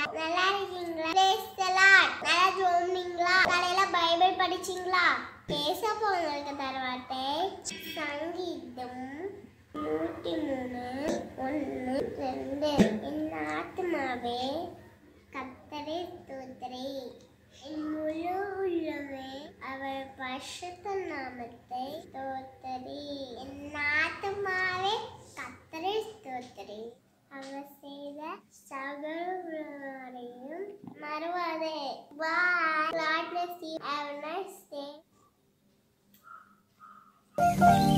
நல்லா இருக்கீங்களா Praise the Lord. நல்லா ஜோம்னீங்களா காலையில பைபிள் படிச்சீங்களா பேச போனதுக்கு தருவாட்டை சங்கீதம் நூற்றி மூணு ஒன்று ரெண்டு என் ஆத்மாவே கத்தரை தோத்தரே என் முழு உள்ளமே அவர் பரிசுத்த நாமத்தை தோத்தரே என் ஆத்மாவே கத்தரை தோத்தரே அவர் செய்த சகலரையும் மறுவாதே Bye. God bless you. Have a nice day.